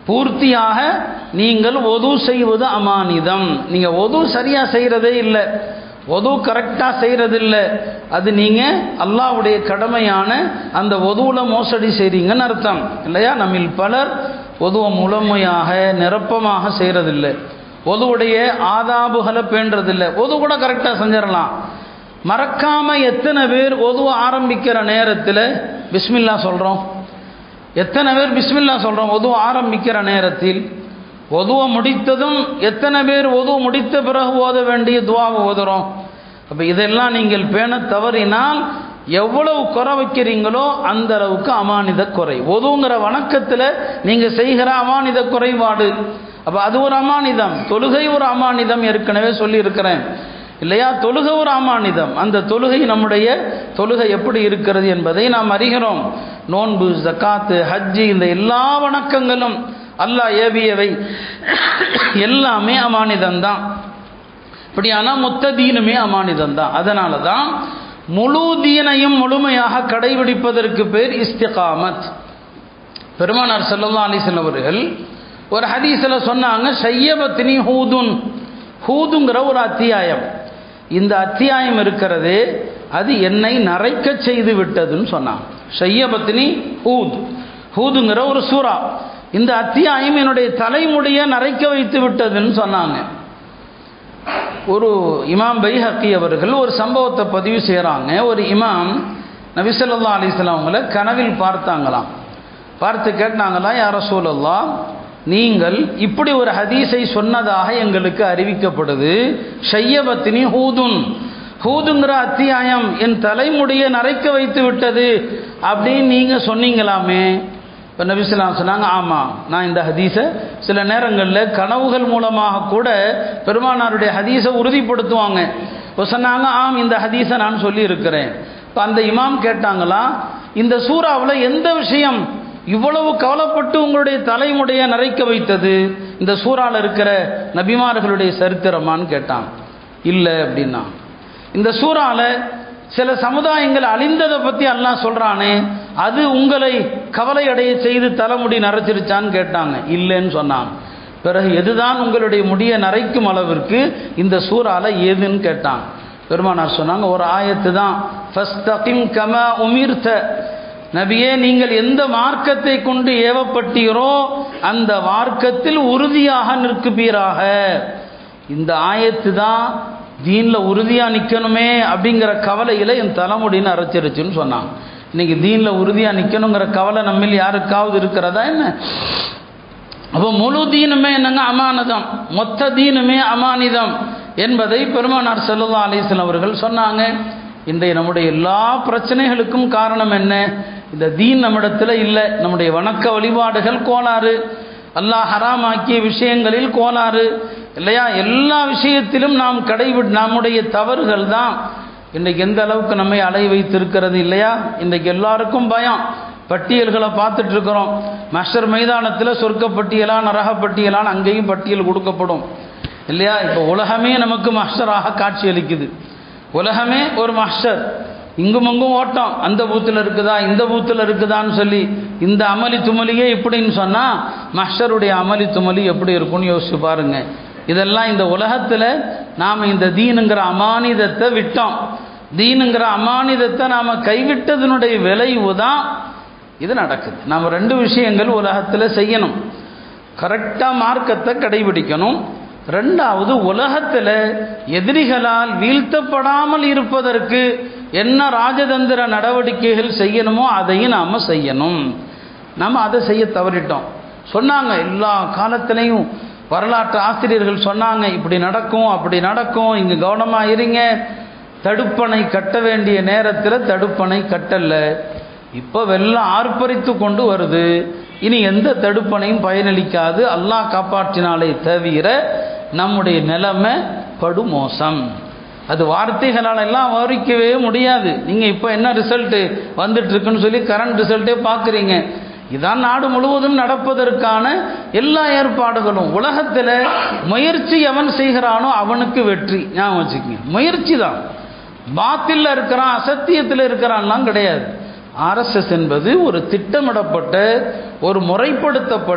பூர்த்தியாக நீங்கள் ஒது செய்வது அமானிதம் நீங்கள் ஒது சரியாக செய்கிறதே இல்லை ஒது கரெக்டாக செய்கிறதில்ல அது நீங்கள் அல்லாவுடைய கடமையான அந்த ஒதுவில் மோசடி செய்கிறீங்கன்னு அர்த்தம் இல்லையா நம்மில் பலர் ஒதுவை முழுமையாக நிரப்பமாக செய்கிறதில்லை ஒதுவுடைய ஆதாபுகளை பேண்டதில்லை ஒது கூட கரெக்டாக செஞ்சிடலாம் மறக்காமல் எத்தனை பேர் ஒதுவை ஆரம்பிக்கிற நேரத்தில் பிஸ்மில்லா சொல்கிறோம் எத்தனை பேர் பிஸ்மில்லா சொல்கிறோம் ஒது ஆரம்பிக்கிற நேரத்தில் ஒதுவை முடித்ததும் எத்தனை பேர் ஒது முடித்த பிறகு ஓத வேண்டிய துவாவை ஓதுறோம் அப்போ இதெல்லாம் நீங்கள் பேண தவறினால் எவ்வளவு குறை வைக்கிறீங்களோ அந்த அளவுக்கு அமானித குறை ஒதுங்கிற வணக்கத்தில் நீங்கள் செய்கிற அமானித குறைபாடு அப்போ அது ஒரு அமானிதம் தொழுகை ஒரு அமானிதம் ஏற்கனவே சொல்லியிருக்கிறேன் இல்லையா தொழுகை ஒரு அமானிதம் அந்த தொழுகை நம்முடைய தொழுகை எப்படி இருக்கிறது என்பதை நாம் அறிகிறோம் நோன்பு ஜக்காத்து ஹஜ்ஜி இந்த எல்லா வணக்கங்களும் அல்லாஹ் ஏவியவை எல்லாமே அமானிதம் தான் இப்படியான மொத்த தீனுமே அமானிதம் தான் அதனால தான் முழு தீனையும் முழுமையாக கடைபிடிப்பதற்கு பேர் இஸ்திகாமத் பெருமானார் செல்லல்லா அலிசன் அவர்கள் ஒரு ஹதீஸில் சொன்னாங்க சையபத்தினி ஹூதுன் ஹூதுங்கிற ஒரு அத்தியாயம் இந்த அத்தியாயம் இருக்கிறது அது என்னை நரைக்க செய்து விட்டதுன்னு சொன்னான் ஷையபத்தினி ஹூத் ஹூதுங்கிற ஒரு சூறா இந்த அத்தியாயம் என்னுடைய தலைமுடியை நரைக்க வைத்து விட்டதுன்னு சொன்னாங்க ஒரு இமாம் பைஹக்கி அவர்கள் ஒரு சம்பவத்தை பதிவு செய்கிறாங்க ஒரு இமாம் நபிசல்லா அலிஸ்லாம் அவங்கள கனவில் பார்த்தாங்களாம் பார்த்து கேட்டாங்களா யார சூழல்லா நீங்கள் இப்படி ஒரு ஹதீஸை சொன்னதாக எங்களுக்கு அறிவிக்கப்படுது ஷையபத்தினி ஹூதுன் ஹூதுங்கிற அத்தியாயம் என் தலைமுடியை நரைக்க வைத்து விட்டது அப்படின்னு நீங்கள் சொன்னீங்களாமே இப்போ நபிஸ்லாம் சொன்னாங்க ஆமாம் நான் இந்த ஹதீஸை சில நேரங்களில் கனவுகள் மூலமாக கூட பெருமானாருடைய ஹதீஸை உறுதிப்படுத்துவாங்க இப்போ சொன்னாங்க ஆம் இந்த ஹதீஸை நான் சொல்லியிருக்கிறேன் இப்போ அந்த இமாம் கேட்டாங்களா இந்த சூறாவில் எந்த விஷயம் இவ்வளவு கவலைப்பட்டு உங்களுடைய தலைமுடைய நரைக்க வைத்தது இந்த சூறாவில் இருக்கிற நபிமார்களுடைய சரித்திரமான்னு கேட்டான் இல்லை அப்படின்னா இந்த சூறாவில் சில சமுதாயங்கள் அழிந்ததை பற்றி அல்லாஹ் சொல்கிறானே அது உங்களை கவலை அடைய செய்து தலைமுடி நரைச்சிருச்சான்னு கேட்டாங்க இல்லைன்னு சொன்னாங்க பிறகு எதுதான் உங்களுடைய முடியை நரைக்கும் அளவிற்கு இந்த சூறால ஏதுன்னு கேட்டாங்க பெருமானார் சொன்னாங்க ஒரு ஆயத்து தான் ஃபஸ்தகிம் கம உமிர்த்த நபியே நீங்கள் எந்த மார்க்கத்தை கொண்டு ஏவப்பட்டீரோ அந்த மார்க்கத்தில் உறுதியாக நிற்குப்பீராக இந்த ஆயத்து தான் தீனில் உறுதியாக நிற்கணுமே அப்படிங்கிற கவலையில் என் தலைமுடின்னு அரைச்சிருச்சுன்னு சொன்னாங்க இன்னைக்கு தீனில் உறுதியாக நிற்கணுங்கிற கவலை நம்மில் யாருக்காவது இருக்கிறதா என்ன அப்போ முழு தீனுமே என்னங்க அமானதம் மொத்த தீனுமே அமானிதம் என்பதை பெருமானார் செல்லல்லா அலிஸ்லாம் அவர்கள் சொன்னாங்க இன்றைய நம்முடைய எல்லா பிரச்சனைகளுக்கும் காரணம் என்ன இந்த தீன் நம்மிடத்தில் இல்லை நம்முடைய வணக்க வழிபாடுகள் கோளாறு அல்லாஹ் ஹராமாக்கிய விஷயங்களில் கோளாறு இல்லையா எல்லா விஷயத்திலும் நாம் கடைபிடி நம்முடைய தவறுகள் தான் இன்றைக்கு எந்த அளவுக்கு நம்மை அலை வைத்திருக்கிறது இல்லையா இன்றைக்கு எல்லாருக்கும் பயம் பட்டியல்களை பார்த்துட்டு இருக்கிறோம் மஸ்டர் மைதானத்தில் சொர்க்க பட்டியலா நரக பட்டியலான்னு அங்கேயும் பட்டியல் கொடுக்கப்படும் இல்லையா இப்போ உலகமே நமக்கு மாஸ்டராக காட்சி அளிக்குது உலகமே ஒரு மாஸ்டர் இங்கும் அங்கும் ஓட்டம் அந்த பூத்தில் இருக்குதா இந்த பூத்தில் இருக்குதான்னு சொல்லி இந்த அமளி துமலியே இப்படின்னு சொன்னால் மாஸ்டருடைய அமளி துமலி எப்படி இருக்கும்னு யோசிச்சு பாருங்க இதெல்லாம் இந்த உலகத்தில் நாம் இந்த தீனுங்கிற அமானிதத்தை விட்டோம் தீனுங்கிற அமானிதத்தை நாம் கைவிட்டதனுடைய விளைவு தான் இது நடக்குது நாம் ரெண்டு விஷயங்கள் உலகத்தில் செய்யணும் கரெக்டாக மார்க்கத்தை கடைபிடிக்கணும் ரெண்டாவது உலகத்தில் எதிரிகளால் வீழ்த்தப்படாமல் இருப்பதற்கு என்ன ராஜதந்திர நடவடிக்கைகள் செய்யணுமோ அதையும் நாம் செய்யணும் நாம் அதை செய்ய தவறிட்டோம் சொன்னாங்க எல்லா காலத்திலையும் வரலாற்று ஆசிரியர்கள் சொன்னாங்க இப்படி நடக்கும் அப்படி நடக்கும் இங்கே கவனமாக இருங்க தடுப்பணை கட்ட வேண்டிய நேரத்தில் தடுப்பணை கட்டல இப்போ வெள்ளம் ஆர்ப்பரித்து கொண்டு வருது இனி எந்த தடுப்பணையும் பயனளிக்காது அல்லாஹ் காப்பாற்றினாலே தவிர நம்முடைய நிலைமை படுமோசம் அது வார்த்தைகளால் எல்லாம் வரிக்கவே முடியாது நீங்கள் இப்போ என்ன ரிசல்ட்டு வந்துட்டுருக்குன்னு சொல்லி கரண்ட் ரிசல்ட்டே பார்க்குறீங்க இதான் நாடு முழுவதும் நடப்பதற்கான எல்லா ஏற்பாடுகளும் உலகத்தில் முயற்சி எவன் செய்கிறானோ அவனுக்கு வெற்றி ஞாபகம் வச்சுக்கோங்க முயற்சி தான் பாத்தில் இருக்கிறான் அசத்தியத்தில் இருக்கிறான்லாம் கிடையாது ஆர்எஸ்எஸ் என்பது ஒரு திட்டமிடப்பட்ட ஒரு முறைப்படுத்தப்பட்ட